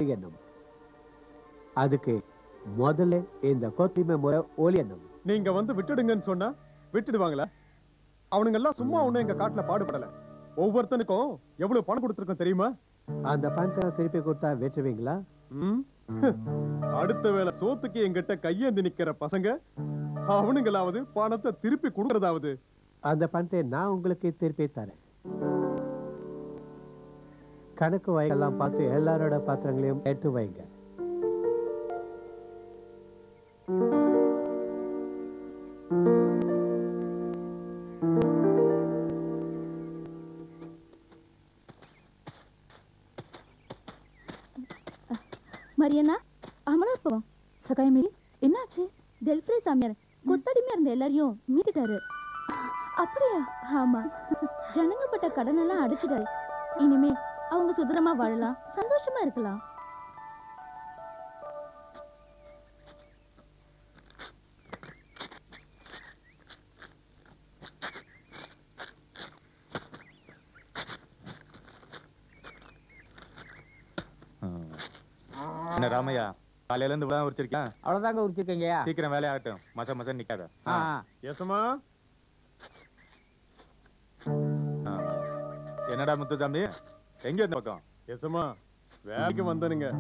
செய்யணும் அதுக்கு முதல்ல இந்த கொத்திமை முறை ஒழியணும் நீங்க வந்து விட்டுடுங்கன்னு சொன்னா விட்டுடுவாங்களா அவனுங்க எல்லாம் சும்மா ஒண்ணும் எங்க காட்டுல பாடுபடல ஒவ்வொருத்தனுக்கும் எவ்வளவு பணம் கொடுத்துருக்கோம் தெரியுமா அந்த பணத்தை திருப்பி கொடுத்தா வெட்டுவீங்களா ம்? அடுத்த வேளை சோத்துக்கு எங்கிட்ட கையேந்தி நிக்கிற பசங்க அவனுங்களாவது பணத்தை திருப்பி கொடுக்கறதாவது அந்த பணத்தை நான் உங்களுக்கு திருப்பி தரேன் கணக்கு வைகெல்லாம் பார்த்து எல்லாரோட பாத்திரங்களையும் எடுத்து வைங்க மரியண்ணா அமலாப்பம் சகாய மீறி என்னாச்சு டெல்ஃப்ரே சாமியார் கொத்தடிமையா இருந்த எல்லாரையும் மீட்டுட்டாரு அப்படியா ஆமா ஜனங்கப்பட்ட கடன் எல்லாம் அடிச்சிட்டாரு இனிமே அவங்க சுதந்திரமா வாழலாம் சந்தோஷமா இருக்கலாம் என்ன ராமையா காலையில இருந்து விழா உரிச்சிருக்கியா அவ்வளவுதாங்க உரிச்சிருக்கீங்கயா சீக்கிரம் வேலையாகட்டும் மச மச நிக்காத ஆ எசமா ஆ. என்னடா முத்துசாமி எங்க இந்த பக்கம் எசமா வேலைக்கு வந்தனுங்க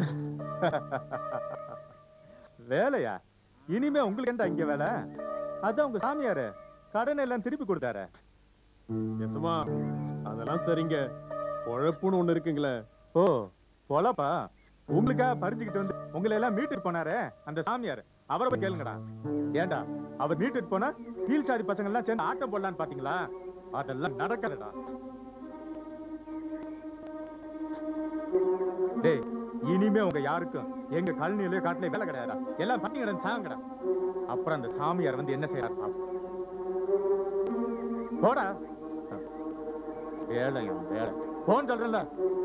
வேலையா இனிமே உங்களுக்கு என்ன இங்க வேலை அதான் உங்க சாமியாரு கடன் எல்லாம் திருப்பி கொடுத்தாரு எசமா அதெல்லாம் சரிங்க பொழப்புன்னு ஒண்ணு இருக்குங்களே ஓ பொழப்பா உங்களுக்காக பறிஞ்சுக்கிட்டு வந்து உங்களை எல்லாம் மீட்டுட்டு போனாரே அந்த சாமியார் அவரை போய் கேளுங்கடா ஏன்டா அவர் மீட்டுட்டு போனா கீழ் சாதி பசங்க எல்லாம் சேர்ந்து ஆட்டம் போடலான்னு பாத்தீங்களா அதெல்லாம் நடக்காதுடா டேய் இனிமே உங்க யாருக்கும் எங்க கழனியிலயோ காட்டுலயோ வேலை கிடையாதா எல்லாம் பட்டி கிடந்து சாங்கடா அப்புறம் அந்த சாமியார் வந்து என்ன செய்யறாரு பாப்போம். போடா வேலையும் வேலை போன்னு சொல்றேன்ல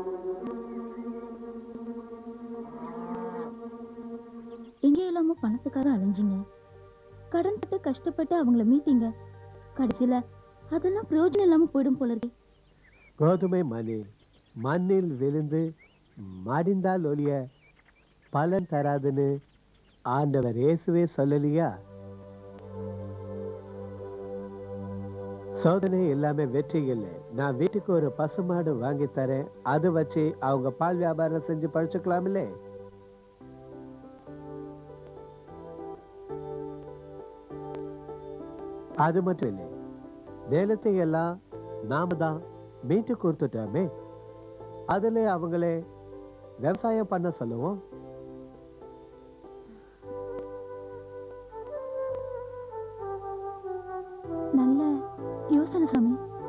எங்கே இல்லாம பணத்துக்காக அலைஞ்சிங்க கடன் பட்டு கஷ்டப்பட்டு அவங்கள மீட்டீங்க கடைசியில அதெல்லாம் பிரயோஜனம் இல்லாம போயிடும் போல இருக்கே கோதுமை மணி மண்ணில் விழுந்து மடிந்தால் ஒழிய பலன் தராதுன்னு ஆண்டவர் இயேசுவே சொல்லலையா சோதனை எல்லாமே வெற்றி இல்லை நான் வீட்டுக்கு ஒரு பசுமாடு வாங்கி தரேன் அதை வச்சு அவங்க பால் வியாபாரம் செஞ்சு பழிச்சுக்கலாமில்லே அது மட்டும் இல்லை நிலத்தை எல்லாம் நாம தான் மீட்டு கொடுத்துட்டோமே அதுல அவங்களே விவசாயம் பண்ண சொல்லுவோம் நல்ல யோசனை சாமி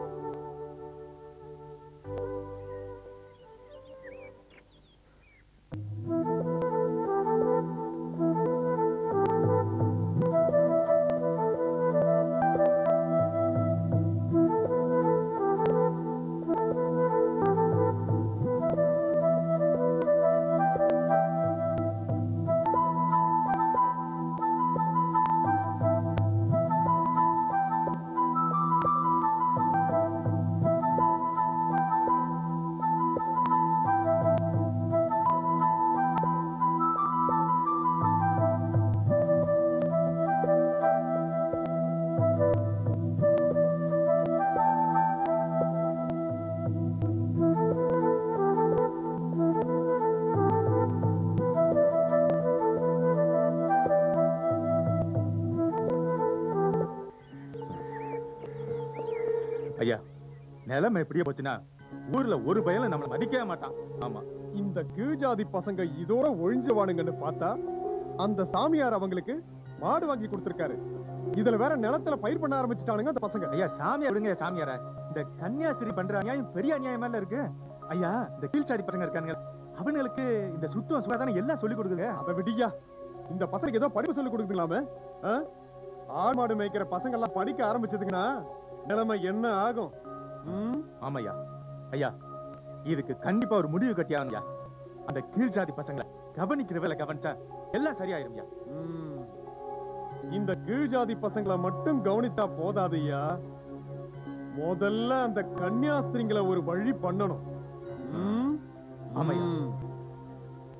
ஐயா நிலைமை எப்படியே போச்சுன்னா ஊர்ல ஒரு பயலும் நம்மள மதிக்கவே மாட்டான் ஆமா இந்த கீழ்ஜாதி பசங்க இதோட ஒழிஞ்சவானுங்கன்னு பார்த்தா அந்த சாமியார் அவங்களுக்கு மாடு வாங்கி கொடுத்திருக்காரு இதுல வேற நிலத்துல பயிர் பண்ண ஆரம்பிச்சுட்டானுங்க அந்த பசங்க ஐயா சாமியார் விடுங்க சாமியார இந்த கன்னியாஸ்திரி பண்ற அநியாயம் பெரிய அநியாயமா இருக்கு ஐயா இந்த கீழ்சாதி பசங்க இருக்கானுங்க அவங்களுக்கு இந்த சுத்தம் சுகாதாரம் எல்லாம் சொல்லி கொடுக்குங்க அத விடியா இந்த பசங்களுக்கு ஏதோ படிப்பு சொல்லி கொடுக்கலாமே ஆடு மாடு மேய்க்கிற பசங்க எல்லாம் படிக்க ஆரம்பிச்சதுக்குன்னா நிலைமை என்ன ஆகும் ம்? ஆமாய்யா ஐயா இதுக்கு கண்டிப்பா ஒரு முடிவு கட்டியாங்கய்யா அந்த கீழ்சாதி பசங்களை கவனிக்கிற வேலை கவனிச்சா எல்லாம் சரியாயிரும்யா ம். இந்த கீழ்ஜாதி பசங்களை மட்டும் கவனித்தா போதாதையா முதல்ல அந்த கன்னியாஸ்திரிங்களை ஒரு வழி பண்ணணும் ம்? ஆமாய்யா. ம்.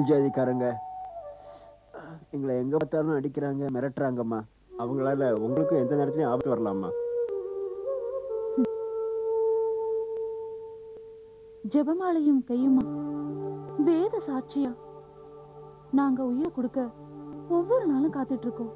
கீழ் ஜாதிக்காரங்க எங்களை எங்க பார்த்தாலும் அடிக்கிறாங்க மிரட்டுறாங்கம்மா அவங்களால உங்களுக்கும் எந்த நேரத்துலயும் ஆபத்து வரலாமா ஜெபமாலையும் கையுமா வேத சாட்சியா நாங்க உயிரை கொடுக்க ஒவ்வொரு நாளும் காத்துட்டு இருக்கோம்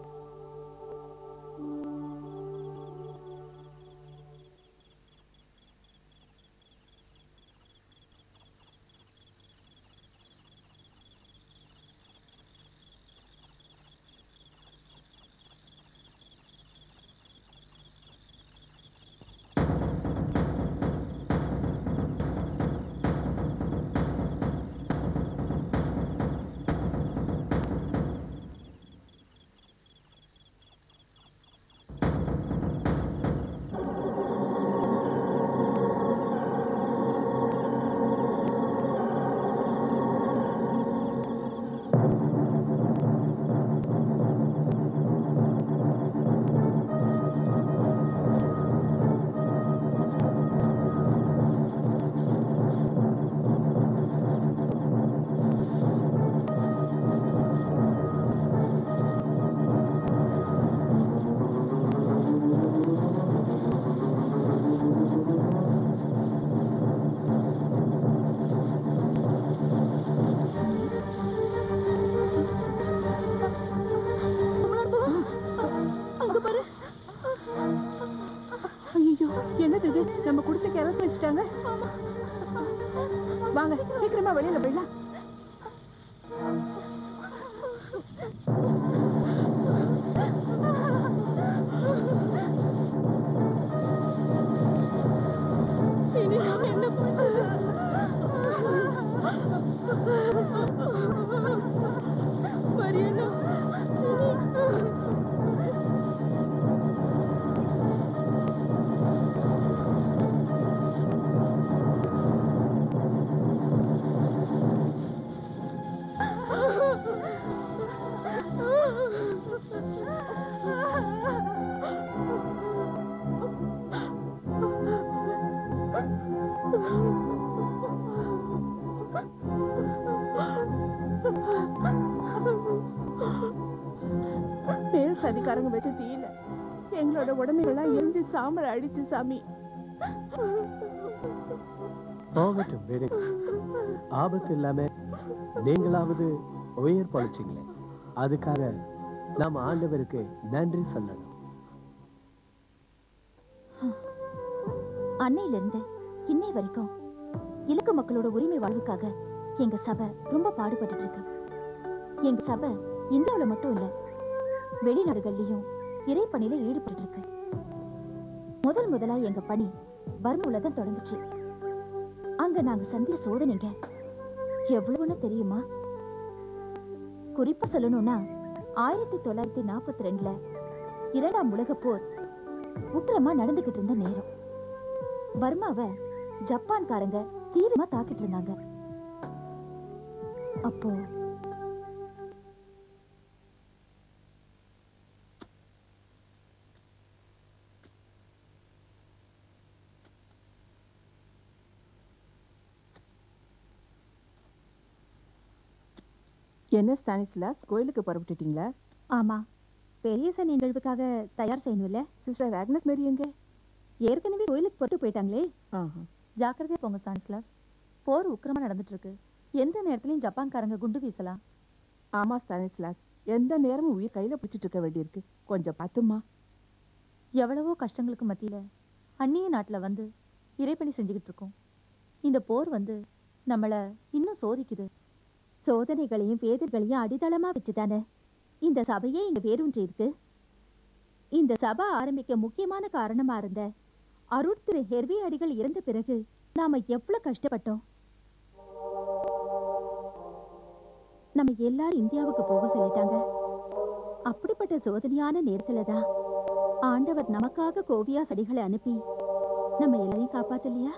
அங்க பாரு ஐயோ என்னது இது நம்ம குடிசைக்கு இறந்து வச்சுட்டாங்க வாங்க சீக்கிரமா வெளியில போயிடலாம் இனி நாம என்ன பண்றது மரியண்ணா மேல் சதிக்காரங்க வச்ச தீயில எங்களோட உடம்புகள்லாம் எரிஞ்சு சாம்பல் அடிச்சு சாமி போகட்டும் விடுங்க ஆபத்து இல்லாம நீங்களாவது உயிர் பழிச்சிங்களே அதுக்காக நாம ஆண்டவருக்கு நன்றி சொல்லணும் அன்னையில இருந்து இன்னை வரைக்கும் இலக்கு மக்களோட உரிமை வாழ்வுக்காக எங்க சபை ரொம்ப பாடுபட்டுட்டு இருக்கு எங்க சபை இந்தியாவுல மட்டும் இல்ல வெளிநாடுகள்லயும் இறைப்பணியில ஈடுபட்டு இருக்கு முதல் முதலா எங்க பணி பர்மாவுல தான் தொடங்குச்சு அங்க நாங்க சந்தித்த சோதனைங்க எவ்வளவுன்னு தெரியுமா குறிப்பா சொல்லணும்னா ஆயிரத்தி தொள்ளாயிரத்தி நாற்பத்தி ரெண்டுல இரண்டாம் உலகப் போர் உக்கிரமா நடந்துகிட்டு இருந்த நேரம் பர்மாவை ஜப்பான்காரங்க தீவிரமா தாக்கிட்டு இருந்தாங்க அப்போ என்ன ஸ்டானிஸ்லாஸ் கோயிலுக்கு புறப்பட்டுட்டீங்களா ஆமா பெரிய சனி நிகழ்வுக்காக தயார் செய்யணும்ல சிஸ்டர் ஆக்னஸ் மேரி எங்க ஏற்கனவே கோயிலுக்கு போட்டு போயிட்டாங்களே ஆஹா. ஜாக்கிரதையா போங்க ஸ்டானிஸ்லாஸ் போர் உக்கிரமா நடந்துட்டு இருக்கு எந்த நேரத்திலயும் ஜப்பான்காரங்க குண்டு வீசலாம் ஆமா ஸ்டானிஸ்லாஸ் எந்த நேரமும் உயிர் கையில பிடிச்சிட்டு இருக்க வேண்டியிருக்கு கொஞ்சம் பார்த்துமா எவ்வளவோ கஷ்டங்களுக்கு மத்தியில அந்நிய நாட்டுல வந்து இறைப்பணி செஞ்சுக்கிட்டு இருக்கோம் இந்த போர் வந்து நம்மள இன்னும் சோதிக்குது சோதனைகளையும் வேதர்களையும் அடித்தளமா வச்சுதானே இந்த சபையே இங்க வேரூன்றி இருக்கு இந்த சபை ஆரம்பிக்க முக்கியமான காரணமா இருந்த அருட் திரு ஹெர்வி அடிகள் இறந்த பிறகு நாம எவ்வளவு கஷ்டப்பட்டோம் நம்ம எல்லாரும் இந்தியாவுக்கு போக சொல்லிட்டாங்க அப்படிப்பட்ட சோதனையான நேரத்துல தான் ஆண்டவர் நமக்காக கோவியா செடிகளை அனுப்பி நம்ம எல்லாரையும் காப்பாத்தலையா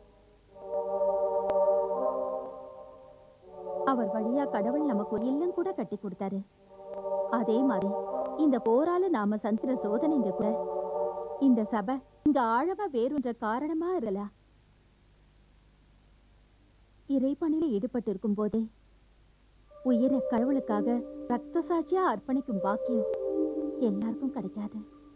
அவர் வழியா கடவுள் நமக்கு ஒரு இல்லம் கூட கட்டி கொடுத்தாரு அதே மாதிரி இந்த போரால நாம சந்திர சோதனைங்க கூட இந்த சபை இங்க ஆழமா வேறுன்ற காரணமா இருக்கலாம் இறைப்பணியில ஈடுபட்டு இருக்கும் போதே உயிரை கடவுளுக்காக ரத்த சாட்சியா அர்ப்பணிக்கும் பாக்கியம் எல்லாருக்கும் கிடைக்காது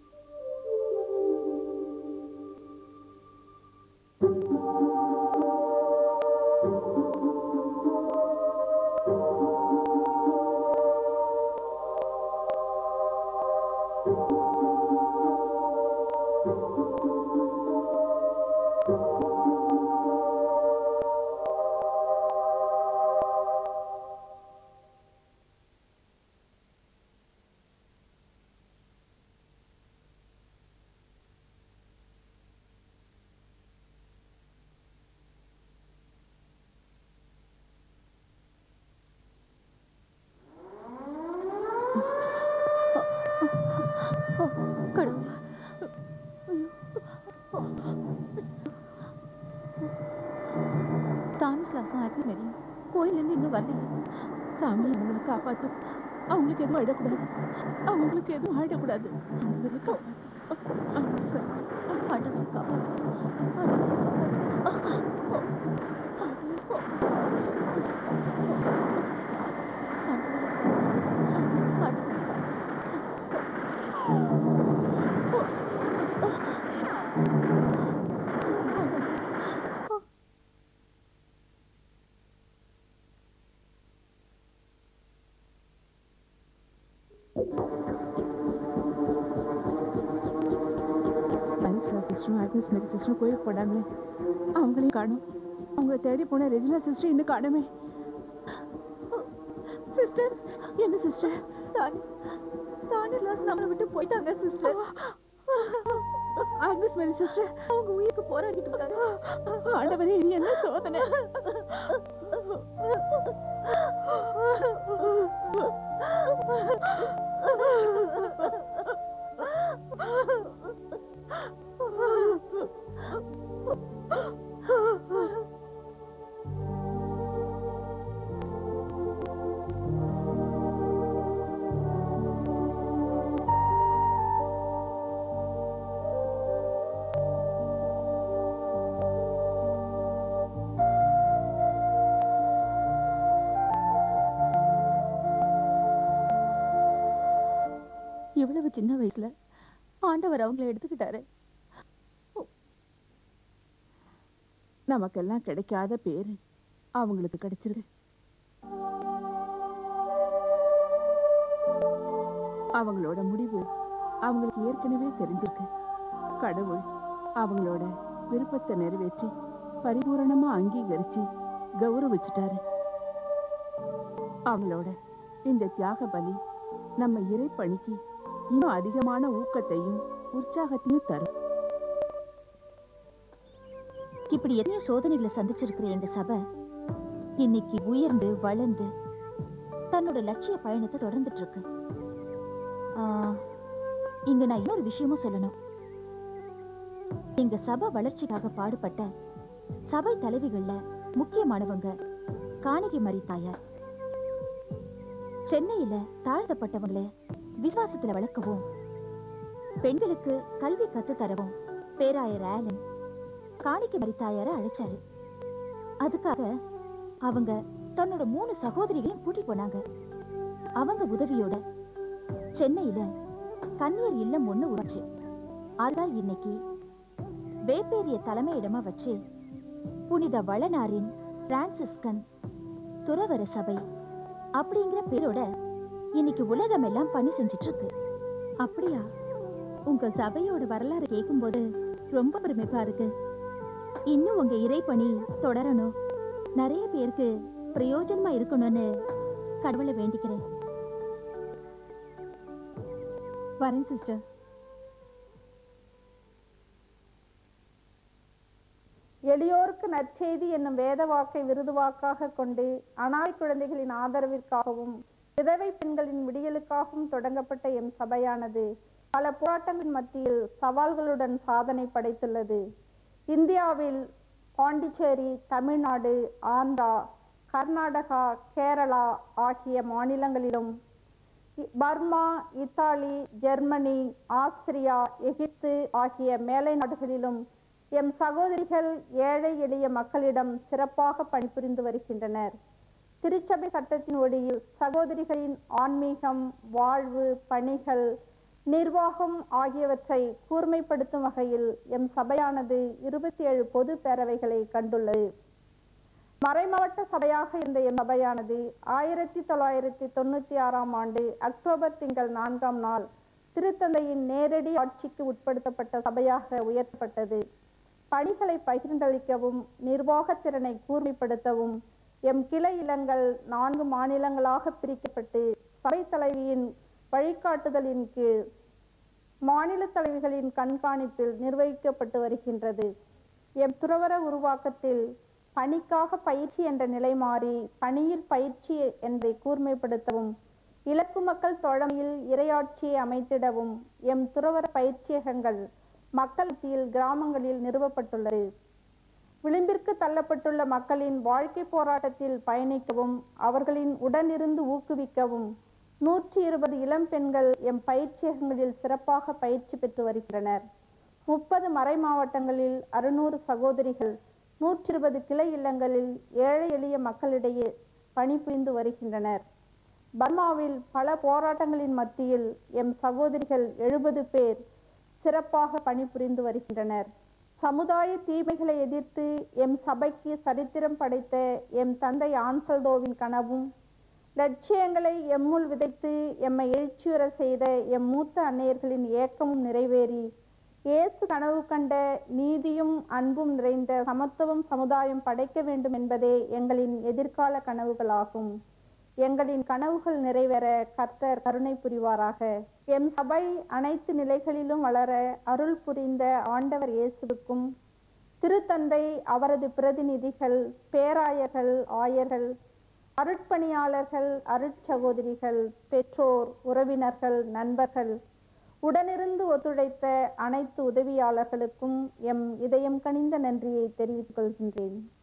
கடவுளே ஸ்தானிஸ்லாசம் ஆக்டி மேரி கோயிலேருந்து இன்னும் வரலையே சாமி அவங்களை காப்பாத்தும் அவங்களுக்கு எதுவும் ஆயிடக்கூடாது அவங்களுக்கு எதுவும் ஆயிடக்கூடாது அவங்களை காப்பாத்து. அவங்களுக்கு ஆண்டவரை காப்பாத்து. ஆண்டவரை ஸ்தானிஸ்லா சிஸ்டரும் ஆக்னஸ் மேரி சிஸ்டரும் கோயிலுக்கு போனாங்களே அவங்களையும் காணும் அவங்கள தேடி போன ரெஜினா சிஸ்டர் இன்னும் காணுமே சிஸ்டர் என்ன சிஸ்டர் தானே தானே லாஸ் நம்மளை விட்டு போயிட்டாங்க சிஸ்டர் ஆக்னஸ் மேரி சிஸ்டர் அவங்க உயிருக்கு போராடிட்டு இருக்காங்க ஆண்டவரே இது என்ன சோதனை இவ்வளவு சின்ன வயசுல ஆண்டவர் அவங்கள எடுத்துக்கிட்டாரு நமக்கெல்லாம் கிடைக்காத பேரு அவங்களுக்கு கிடைச்சிருக்கு அவங்களோட முடிவு அவங்களுக்கு ஏற்கனவே தெரிஞ்சிருக்கு கடவுள் அவங்களோட விருப்பத்தை நிறைவேற்றி பரிபூரணமா அங்கீகரிச்சு கௌரவிச்சுட்டாரு அவங்களோட இந்த தியாக பலி நம்ம இறைப்பணிக்கு இன்னும் அதிகமான ஊக்கத்தையும் உற்சாகத்தையும் தரும் இப்படி எத்தனையோ சோதனைகளை சந்திச்சிருக்கிற எங்க சபை இன்னைக்கு உயர்ந்து வளர்ந்து தன்னோட லட்சிய பயணத்தை தொடர்ந்துட்டு இருக்கு ஆ, இங்க நான் இன்னொரு விஷயமும் சொல்லணும் எங்க சபை வளர்ச்சிக்காக பாடுபட்ட சபை தலைவிகள்ல முக்கியமானவங்க காணிகை மரி தாயார் சென்னையில தாழ்த்தப்பட்டவங்கள விசுவாசத்துல வளர்க்கவும் பெண்களுக்கு கல்வி கத்து தரவும் பேராயர் ஆலன் காணிக்கை மரித்தாயார அழைச்சாரு அதுக்காக அவங்க தன்னோட மூணு சகோதரிகளையும் கூட்டி போனாங்க அவங்க உதவியோட சென்னையில கன்னியர் இல்லம் ஒண்ணு உருச்சு அதான் இன்னைக்கு வேப்பேரிய தலைமையிடமா வச்சு புனித வளனாரின் பிரான்சிஸ்கன் துறவர சபை அப்படிங்கிற பேரோட இன்னைக்கு உலகம் எல்லாம் பணி செஞ்சிட்டு இருக்கு அப்படியா உங்க சபையோட வரலாறு கேட்கும்போது ரொம்ப பெருமைப்பா இருக்கு இன்னும் உங்க இறைப்பணி தொடரணும் நிறைய பேருக்கு பிரயோஜனமா இருக்கணும்னு கடவுளை வேண்டிக்கிறேன் வரேன் சிஸ்டர் எளியோருக்கு நற்செய்தி என்னும் வேத வாக்கை விருது வாக்காக கொண்டு அனாதை குழந்தைகளின் ஆதரவிற்காகவும் விதவை பெண்களின் விடியலுக்காகவும் தொடங்கப்பட்ட எம் சபையானது பல போராட்டங்களின் மத்தியில் சவால்களுடன் சாதனை படைத்துள்ளது இந்தியாவில் பாண்டிச்சேரி தமிழ்நாடு ஆந்திரா கர்நாடகா கேரளா ஆகிய மாநிலங்களிலும் இ- Burma Italy Germany Austria Egypt ஆகிய மேலை நாடுகளிலும் எம் சகோதரிகள் ஏழை எளிய மக்களிடம் சிறப்பாக பணிபுரிந்து வருகின்றனர் திருச்சபை சட்டத்தின் ஒடியில் சகோதரிகளின் ஆன்மீகம் வாழ்வு பணிகள் நிர்வாகம் ஆகியவற்றை கூர்மைப்படுத்தும் வகையில் எம் சபையானது இருபத்தி ஏழு பொது பேரவைகளை கண்டுள்ளது மறைமாவட்ட சபையாக இருந்த எம் சபையானது ஆயிரத்தி தொள்ளாயிரத்தி தொண்ணூத்தி ஆறாம் ஆண்டு அக்டோபர் திங்கள் நான்காம் நாள் திருத்தந்தையின் நேரடி ஆட்சிக்கு உட்படுத்தப்பட்ட சபையாக உயர்த்தப்பட்டது பணிகளை பகிர்ந்தளிக்கவும் நிர்வாகத் திறனை கூர்மைப்படுத்தவும் எம் கிளை இல்லங்கள் நான்கு மாநிலங்களாக பிரிக்கப்பட்டு சபை தலைவியின் வழிகாட்டுதலின் கீழ் மாநில தலைவிகளின் கண்காணிப்பில் நிர்வகிக்கப்பட்டு வருகின்றது எம் துறவர உருவாக்கத்தில் பணிக்காக பயிற்சி என்ற நிலை மாறி பணியில் பயிற்சி என்பதை கூர்மைப்படுத்தவும் இலக்கு மக்கள் தோழமையில் இரையாட்சியை அமைத்திடவும் எம் துறவர பயிற்சியகங்கள் மக்கள் மத்தியில் கிராமங்களில் நிறுவப்பட்டுள்ளது விளிம்பிற்கு தள்ளப்பட்டுள்ள மக்களின் வாழ்க்கை போராட்டத்தில் பயணிக்கவும் அவர்களின் உடனிருந்து ஊக்குவிக்கவும் நூற்றி இருபது இளம் பெண்கள் எம் பயிற்சியகங்களில் சிறப்பாக பயிற்சி பெற்று வருகின்றனர் முப்பது மறை மாவட்டங்களில் அறுநூறு சகோதரிகள் நூற்றி இருபது கிளை இல்லங்களில் ஏழை எளிய மக்களிடையே பணிபுரிந்து வருகின்றனர் பர்மாவில் பல போராட்டங்களின் மத்தியில் எம் சகோதரிகள் எழுபது பேர் சிறப்பாக பணிபுரிந்து வருகின்றனர் சமுதாய தீமைகளை எதிர்த்து எம் சபைக்கு சரித்திரம் படைத்த எம் தந்தை ஆன்சல்தோவின் கனவும் லட்சியங்களை எம்முள் விதைத்து எம்மை எழுச்சியுற செய்த எம் மூத்த அன்னையர்களின் ஏக்கமும் நிறைவேறி இயேசு கனவு கண்ட நீதியும் அன்பும் நிறைந்த சமத்துவம் சமுதாயம் படைக்க வேண்டும் என்பதே எங்களின் எதிர்கால கனவுகளாகும் எங்களின் கனவுகள் நிறைவேற கர்த்தர் கருணை புரிவாராக எம் சபை அனைத்து நிலைகளிலும் வளர அருள் புரிந்த ஆண்டவர் இயேசுவுக்கும் திருத்தந்தை அவரது பிரதிநிதிகள் பேராயர்கள் ஆயர்கள் அருட்பணியாளர்கள் அருட்சகோதரிகள் பெற்றோர் உறவினர்கள் நண்பர்கள் உடனிருந்து ஒத்துழைத்த அனைத்து உதவியாளர்களுக்கும் எம் இதயம் கனிந்த நன்றியை தெரிவித்துக் கொள்கின்றேன்